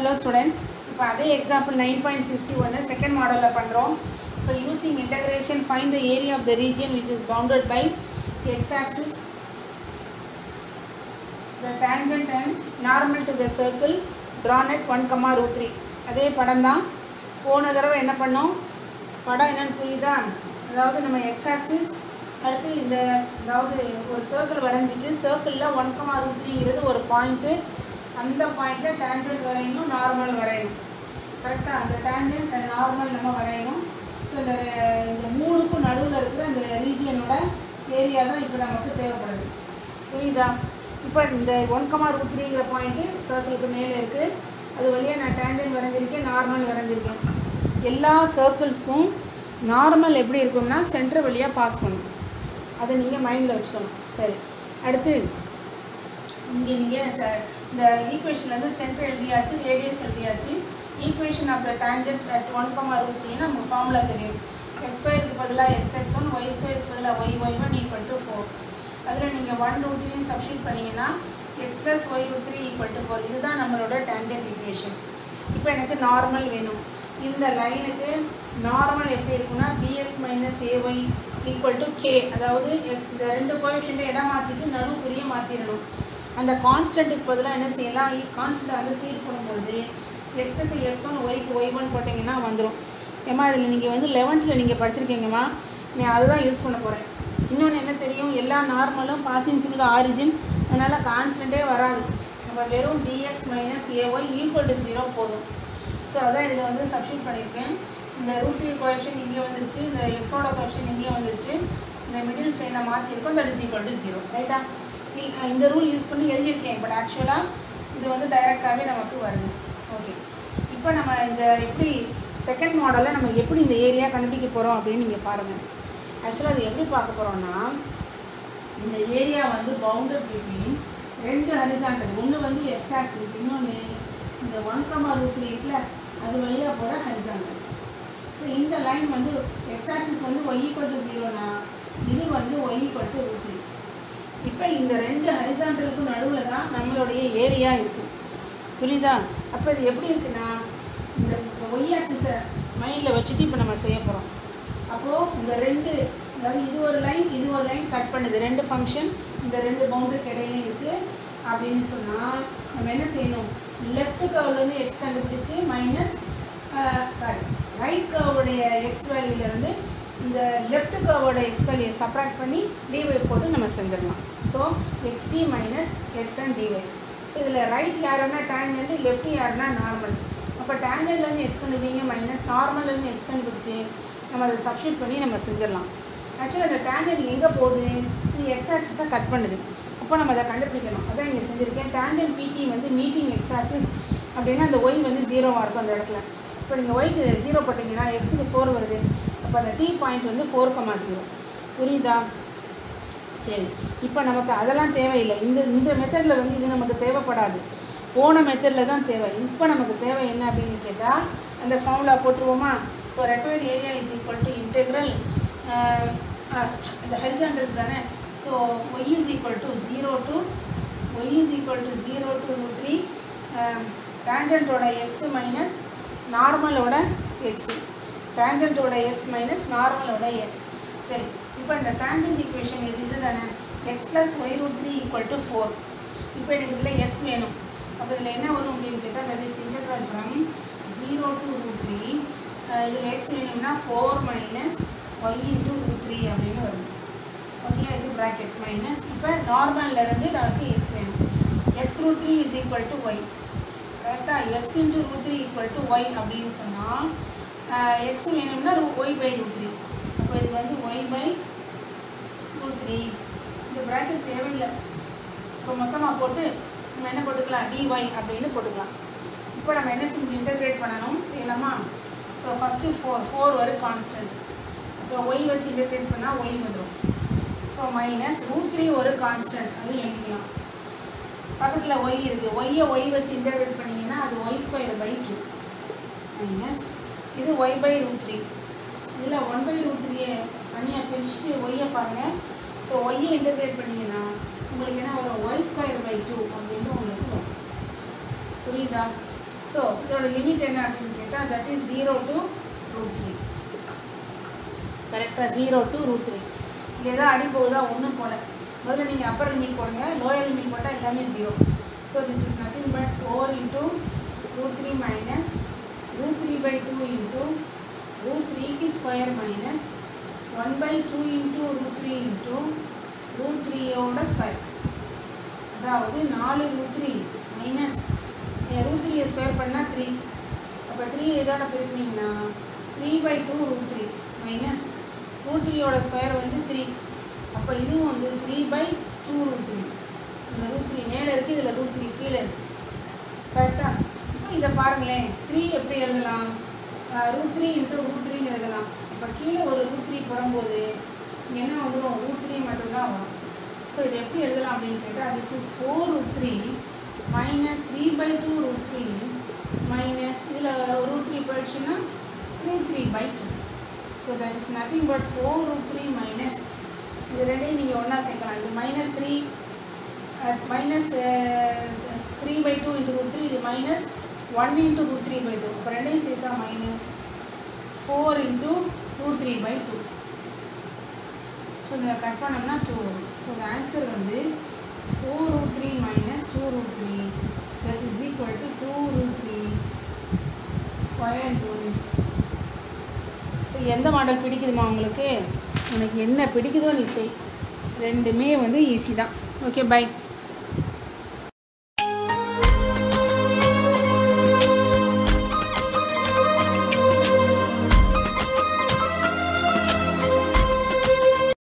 hello students இப்போ அதே example nine point sixty ஒன்று செகண்ட் மாடலில் பண்ணுறோம் so using integration find the area of the region which is bounded by x axis the tangent and normal to the circle drawn at 1 comma root 3 அதே படம் தான் போன தடவை என்ன பண்ணோம் படம் என்னன்னு புரியுதா அதாவது நம்ம எக்ஸ் ஆக்சிஸ் அடுத்து இந்த அதாவது ஒரு சர்க்கிள் வரைஞ்சிட்டு சர்க்கிளில் ஒன் கமா ரூட் த்ரீங்கிறது ஒரு பாயிண்ட்டு அந்த பாயிண்டில் டேஞ்சன்ட் வரையணும் நார்மல் வரையணும் கரெக்டாக அந்த டேஞ்சன்ட் நார்மல் நம்ம வரையணும் ஸோ இந்த இந்த மூணுக்கும் நடுவில் இருக்கிற இந்த ரீஜியனோட ஏரியா தான் இப்போ நமக்கு தேவைப்படுது புரியுதா இப்போ இந்த ஒன் கமா ரூட் த்ரீங்கிற பாயிண்ட்டு சர்க்கிளுக்கு மேலே இருக்குது அது வழியாக நான் டேஞ்சன்ட் வரைஞ்சிருக்கேன் நார்மல் வரைஞ்சிருக்கேன் எல்லா சர்க்கிள்ஸ்க்கும் நார்மல் எப்படி இருக்கும்னா சென்டர் வழியாக பாஸ் பண்ணும் அதை நீங்கள் மைண்டில் வச்சுக்கணும் சரி அடுத்து இங்கே நீங்கள் ச இந்த ஈக்குவேஷன்லேருந்து சென்டர் எழுதியாச்சு ரேடியஸ் எழுதியாச்சு equation of the tangent at one comma root த்ரீனா நமக்கு ஃபார்முலா தெரியும் எக்ஸ் ஸ்கொயருக்கு பதிலாக எக்ஸ் எக்ஸ் ஒன் ஒய் ஸ்கொயருக்கு பதிலாக y y one equal to four அதில் நீங்கள் ஒன் ரூட் த்ரீ சப்ஸ்டியூட் பண்ணிங்கன்னா x plus y root three equal to four இதுதான் நம்மளோட டேஞ்சன்ட் ஈக்குவேஷன் இப்போ எனக்கு நார்மல் வேணும் இந்த லைனுக்கு நார்மல் எப்படி இருக்குன்னா b x minus a y equal to k அதாவது எக்ஸ் இந்த ரெண்டு கோஎஃபிஷியண்ட்டை இடம் மாற்றிட்டு நடுப்புரிய மாற்றிடணும் அந்த கான்ஸ்டன்ட்டுக்கு பதிலாக என்ன செய்யலாம் கான்ஸ்டண்ட்டை வந்து சீட் பண்ணும்பொழுது எக்ஸுக்கு எக்ஸ் ஒன் ஒய்க்கு ஒய் ஒன் போட்டிங்கன்னா வந்துடும் ஏம்மா இதில் நீங்கள் வந்து லெவன்த்தில் நீங்கள் படிச்சிருக்கீங்கம்மா நான் அதை தான் யூஸ் பண்ண போகிறேன் இன்னொன்று என்ன தெரியும் எல்லா நார்மலும் பாசிங் த்ரூ த ஆரிஜின் அதனால் கான்ஸ்டண்ட்டே வராது நம்ம வெறும் d x minus a y equal to zero போதும் ஸோ அதான் இதில் வந்து சப்ஸ்டியூட் பண்ணியிருக்கேன் இந்த ரூட் த்ரீ கோஎஃபிஷன் இங்கே வந்துருச்சு இந்த எக்ஸோட கோஎஃபிஷன் இங்கே வந்துருச்சு இந்த மிடில் சைனை மாற்றிருக்கோம் that is equal to zero ரைட்டா இந்த ரூல் யூஸ் பண்ணி எழுதியிருக்கேன் பட் ஆக்சுவலாக இது வந்து டைரெக்டாகவே நமக்கு வருது ஓகே இப்போ நம்ம இந்த எப்படி செகண்ட் மாடலில் நம்ம எப்படி இந்த ஏரியா கண்டுபிடிக்க போகிறோம் அப்படின்னு நீங்கள் பாருங்கள் ஆக்சுவலாக அது எப்படி பார்க்க போகிறோம்னா இந்த ஏரியா வந்து பவுண்டட் பிட்வீன் ரெண்டு ஹரிசாண்டல் ஒன்று வந்து எக்ஸ் ஆக்சிஸ் இன்னொன்று இந்த ஒன் கமா ரூட் இருக்குல்ல அது வழியாக போகிற ஹரிசாண்டல் ஸோ இந்த லைன் வந்து எக்ஸ் ஆக்சிஸ் வந்து ஒய் ஈக்குவல் டு ஜீரோனா இது வந்து y equal to root three இப்போ இந்த ரெண்டு ஹரிசாண்டலுக்கும் நடுவில் தான் நம்மளுடைய ஏரியா இருக்குது புரியுதா அப்போ இது எப்படி இருக்குன்னா இந்த ஒய் ஆக்சிஸை மைண்டில் வச்சுட்டு இப்போ நம்ம செய்ய போகிறோம் அப்போது இந்த ரெண்டு அதாவது இது ஒரு லைன் இது ஒரு லைன் கட் பண்ணுது ரெண்டு ஃபங்க்ஷன் இந்த ரெண்டு பவுண்டரிக்கு இடையில இருக்குது அப்படின்னு சொன்னால் நம்ம என்ன செய்யணும் லெஃப்ட் கர்வ்லேருந்து எக்ஸ் கண்டுபிடிச்சி மைனஸ் சாரி ரைட் கர்வுடைய எக்ஸ் வேல்யூலேருந்து இந்த லெஃப்ட் கர்வோட எக்ஸ் வேல்யூயை சப்ராக்ட் பண்ணி டிஒய் போட்டு நம்ம செஞ்சிடலாம் so x t minus x and d y so இதில் ரைட் யாருன்னா டேஞ்சன்ட் லெஃப்ட் யாருன்னா நார்மல் அப்போ டேஞ்சன்ட்லேருந்து எக்ஸ் கண்டுபிடிங்க மைனஸ் நார்மல்லேருந்து எக்ஸ் கண்டுபிடிச்சி நம்ம அதை சப்ஸ்டியூட் பண்ணி நம்ம செஞ்சிடலாம் ஆக்சுவலி அந்த டேஞ்சன்ட் எங்கே போகுது இது எக்ஸ் ஆக்சிஸாக கட் பண்ணுது அப்போ நம்ம அதை கண்டுபிடிக்கணும் அதான் இங்கே செஞ்சுருக்கேன் டேஞ்சன்ட் பிடி வந்து மீட்டிங் எக்ஸ் ஆக்சிஸ் அப்படின்னா அந்த ஒய் வந்து ஜீரோவாக இருக்கும் அந்த இடத்துல இப்போ நீங்கள் ஒய்க்கு ஜீரோ போட்டிங்கன்னா எக்ஸுக்கு ஃபோர் வருது அப்போ அந்த டி பாயிண்ட் வந்து ஃபோர் கமா ஜீரோ புரியுதா சரி இப்போ நமக்கு அதெல்லாம் தேவையில்லை இந்த இந்த மெத்தடில் வந்து இது நமக்கு தேவைப்படாது போன மெத்தடில் தான் தேவை இப்போ நமக்கு தேவை என்ன அப்படின்னு கேட்டால் அந்த ஃபார்முலா போட்டுருவோமா so required area is equal to integral இந்த ஹரிசாண்டல்ஸ் தானே so y is equal to zero to y is equal to zero to root three டேஞ்சன்ட்டோட எக்ஸ் மைனஸ் நார்மலோட எக்ஸு டேஞ்சன்ட்டோட எக்ஸ் மைனஸ் நார்மலோட எக்ஸ் சரி இப்போ இந்த டேஞ்சன்ட் ஈக்குவேஷன் இது இது தானே x plus y root three equal to four இப்போ எனக்கு இதில் எக்ஸ் வேணும் அப்போ இதில் என்ன வரும் அப்படின்னு கேட்டால் that is integral from zero to root three இதில் எக்ஸ் வேணும்னா four minus y into root three அப்படின்னு வரும் ஓகே இது ப்ராக்கெட் மைனஸ் இப்போ நார்மல்லேருந்து நமக்கு எக்ஸ் வேணும் x root three is equal to y கரெக்டாக x into root three equal to y அப்படின்னு சொன்னால் எக்ஸ் வேணும்னா ரூ ஒய் பை ரூட் த்ரீ அப்போ இது வந்து ஒய் பை ரூட் த்ரீ இந்த ப்ராக்கெட் தேவையில்லை ஸோ மொத்தமாக போட்டு நம்ம என்ன போட்டுக்கலாம் டிஒய் அப்படின்னு போட்டுக்கலாம் இப்போ நம்ம என்ன செஞ்சு இன்டகிரேட் பண்ணணும் செய்யலாமா ஸோ ஃபஸ்ட்டு ஃபோர் ஃபோர் வரும் கான்ஸ்டன்ட் இப்போ ஒய் வச்சு இன்டகிரேட் பண்ணால் ஒய் வந்துடும் இப்போ மைனஸ் ரூட் த்ரீ ஒரு கான்ஸ்டன்ட் அது எழுதிக்கலாம் பக்கத்தில் ஒய் இருக்குது ஒய்யை ஒய் வச்சு இன்டகிரேட் பண்ணிங்கன்னா அது y square by two minus இது ஒய் பை ரூட் த்ரீ இதில் ஒன் பை ரூட் த்ரீயை தனியாக பிரிச்சுட்டு ஒய்யை பாருங்கள் ஸோ ஒய்யை இன்டகிரேட் பண்ணிங்கன்னா உங்களுக்கு என்ன வரும் ஒய் ஸ்கொயர் பை டூ அப்படின்னு உங்களுக்கு வரும் புரியுதா ஸோ இதோட லிமிட் என்ன அப்படின்னு கேட்டால் that is zero to root three கரெக்டாக ஜீரோ டு ரூட் த்ரீ இது எதாவது அடி போகுதா ஒன்றும் போல முதல்ல நீங்கள் அப்பர் லிமிட் போடுங்க லோயர் லிமிட் போட்டால் எல்லாமே zero so this is nothing but four into root three minus root three by two into root த்ரீக்கு square minus one by two into root three into root த்ரீயோட square அதாவது நாலு root three minus root த்ரீயை square பண்ணால் three அப்போ three இதோட பிரிக்கினீங்கன்னா three by two root three minus root த்ரீயோட ஸ்கொயர் வந்து த்ரீ அப்போ இதுவும் வந்து three by two root three இந்த ரூட் த்ரீ மேலே இருக்குது இதில் ரூட் த்ரீ கீழே இருக்குது கரெக்டாக இப்போ இதை பாருங்களேன் த்ரீ எப்படி எழுதலாம் ரூட் த்ரீ இன்ட்டு ரூட் த்ரீன்னு எழுதலாம் இப்போ கீழே ஒரு ரூட் த்ரீ போடும்போது இங்கே என்ன வந்துடும் ரூட் த்ரீ மட்டும்தான் வரும் ஸோ இது எப்படி எழுதலாம் அப்படின்னு கேட்டால் this is four root three minus three by two root three minus இதில் ரூட் த்ரீ போயிடுச்சுன்னா root three by two so that is nothing but four root three minus இது ரெண்டையும் நீங்கள் ஒன்றா சேர்க்கலாம் இது minus three minus three by two into root three இது minus one into root three by two இப்போ ரெண்டையும் சேர்த்தா minus four into root three by two so இதில் கட் பண்ணோம்னா டூ வரும் ஸோ இந்த ஆன்சர் வந்து four root three minus two root three that is equal to two root three square units so எந்த model பிடிக்குதுமா உங்களுக்கு உனக்கு என்ன பிடிக்குதோ நீ செய் ரெண்டுமே வந்து ஈஸி தான் ஓகே பை